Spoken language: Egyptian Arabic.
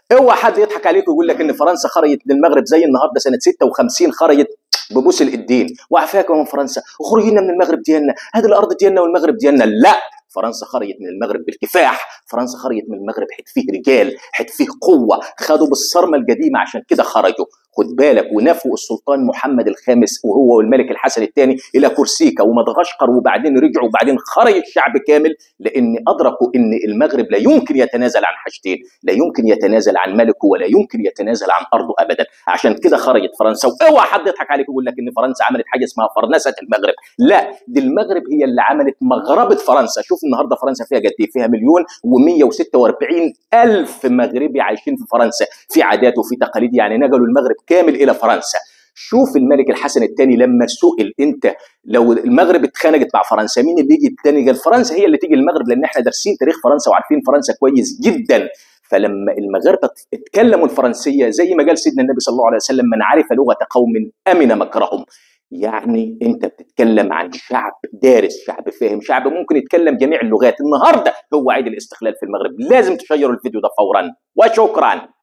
اوعى حد يضحك عليك ويقول لك ان فرنسا خرجت للمغرب زي النهارده سنه 56 خرجت ببوس الايدين وعفاك من فرنسا اخرجينا من المغرب ديالنا هذه الارض ديالنا والمغرب ديالنا لا فرنسا خرجت من المغرب بالكفاح فرنسا خرجت من المغرب حيت فيه رجال حيت فيه قوه خدوا بالصرمه القديمه عشان كده خرجوا خد بالك ونفوا السلطان محمد الخامس وهو والملك الحسن الثاني الى كورسيكا ومدغشقر وبعدين رجعوا وبعدين خرج الشعب كامل لان ادركوا ان المغرب لا يمكن يتنازل عن حاجتين لا يمكن يتنازل عن ملكه ولا يمكن يتنازل عن ارضه ابدا عشان كده خرجت فرنسا واوعى حد يضحك عليك ويقول لك ان فرنسا عملت حاجه اسمها فرنسه المغرب لا دي المغرب هي اللي عملت مغربه فرنسا شوف النهارده فرنسا فيها قد ايه فيها مليون و146 الف مغربي عايشين في فرنسا في عادات وفي تقاليد يعني نقلوا المغرب كامل الى فرنسا شوف الملك الحسن الثاني لما سئل انت لو المغرب اتخانقت مع فرنسا مين اللي يجي الثاني قال فرنسا هي اللي تيجي المغرب لان احنا دارسين تاريخ فرنسا وعارفين فرنسا كويس جدا فلما المغاربه اتكلموا الفرنسيه زي ما قال سيدنا النبي صلى الله عليه وسلم من عرف لغه قوم امن مكرهم يعني انت بتتكلم عن شعب دارس شعب فاهم شعب ممكن يتكلم جميع اللغات النهارده هو عيد الاستقلال في المغرب لازم تشيروا الفيديو ده فورا وشكرا